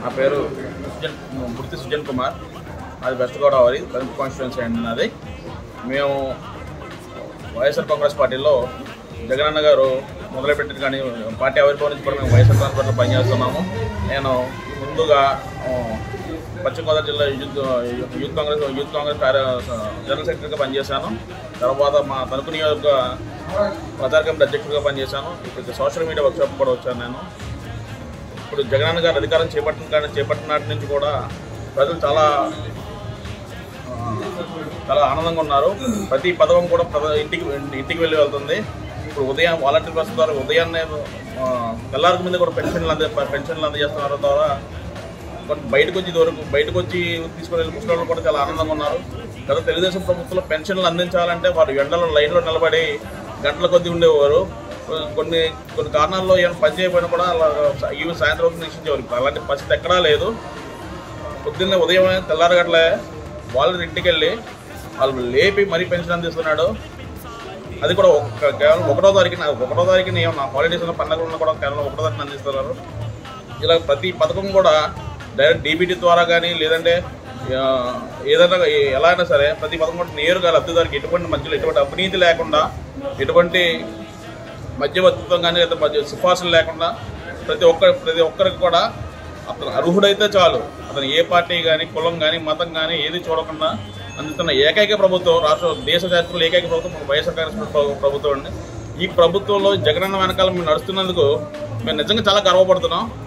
నా పేరు సుజన్ మృతి సుజన్ కుమార్ అది వెస్ట్ గోదావరి తణుకు కాన్స్టిట్యున్సీ అండి నాది మేము వైఎస్ఆర్ కాంగ్రెస్ పార్టీలో జగనన్న గారు మొదలుపెట్టిన కానీ పార్టీ ఆవిర్భావం నుంచి కూడా మేము వైఎస్ఆర్ కాంగ్రెస్ పార్టీలో పనిచేస్తున్నాము నేను ముందుగా ఆ, పశ్చిమ గోదావరి జిల్లా youth youth Congress youth Congress కార్య జనరల్ సెక్రటరీగా పనిచేశాను తర్వాత మా తణుకు నియోజక ప్రచార కమిటీ అధ్యక్షుడిగా పనిచేశాను ఇప్పుడు సోషల్ మీడియా వర్క్షాప్ కూడా వచ్చాను నేను ఇప్పుడు జగనన్న గారు అధికారం చేపట్టిన కానీ చేపట్టిన నాటి నుంచి కూడా ప్రజలు చాలా ఆ, చాలా ఆనందంగా ఉన్నారు ప్రతి పథకం కూడా ప్రజ- ఇంటికి ఇంటికి వెళ్ళి వెళ్తుంది ఇప్పుడు ఉదయం వాలంటీర్ వ్యవస్థ ద్వారా ఉదయాన్నే ఆ, తెల్లారికి మీద కూడా పెన్షన్లు అందే పెన్షన్లు అందజేస్తున్నారు ద్వారా కొంత బయటకు వచ్చి దూరకు బయటకు వచ్చి తీసుకుని వెళ్ళి ముసలి కూడా చాలా ఆనందంగా ఉన్నారు గత తెలుగుదేశం ప్రభుత్వంలో పెన్షన్లు అందించాలంటే వారు ఎండలో లైన్లో నిలబడి గంటల కొద్దీ ఉండేవారు కొన్ని కొన్ని కారణాల్లో ఏమైనా పని చేయకపోయినా కూడా అలా ఈవెన్ సాయంత్రం వరకు నిశ్చించేవారు ఇప్పుడు అలాంటి పరిస్థితి ఎక్కడా లేదు పొద్దున్నే ఉదయం తెల్లారగట్లే వాళ్ళ ఇంటికి వెళ్ళి వాళ్ళు లేపి మరీ పెన్షన్ అందిస్తున్నాడు అది కూడా ఒక కేవలం ఒకటో తారీఖున ఒకటో తారీఖున ఏమన్నా హాలిడేస్ ఉన్న పండుగలు ఉన్నా కూడా కేవలం ఒకటో తారీఖున అందిస్తున్నారు ఇలా ప్రతి పథకం కూడా డైరెక్ట్ డీబీటీ ద్వారా కానీ లేదంటే ఆ, ఏదైనా ఏ- ఎలా అయినా సరే ప్రతి పథకం కూడా నేరుగా లబ్ధిదారికి ఎటువంటి మధ్యలో ఎటువంటి అవినీతి లేకుండా ఎటువంటి మధ్యవర్తిత్వం కానీ లేదా మధ్య సిఫార్సులు లేకుండా ప్రతి ఒక్క ప్రతి ఒక్కరికి కూడా అతను అర్హుడైతే చాలు అతను ఏ పార్టీ కానీ కులం కానీ మతం కానీ ఏది చూడకుండా అందిస్తున్న ఏకైక ప్రభుత్వం రాష్ట్ర దేశ చరిత్రలో ఏకైక ప్రభుత్వం మన వైఎస్ఆర్ కాంగ్రెస్ ప్రభు- ప్రభుత్వం అండి ఈ ప్రభుత్వంలో జగనన్న వెనకాల మేము నడుస్తున్నందుకు మేము నిజంగా చాలా గర్వపడుతున్నాం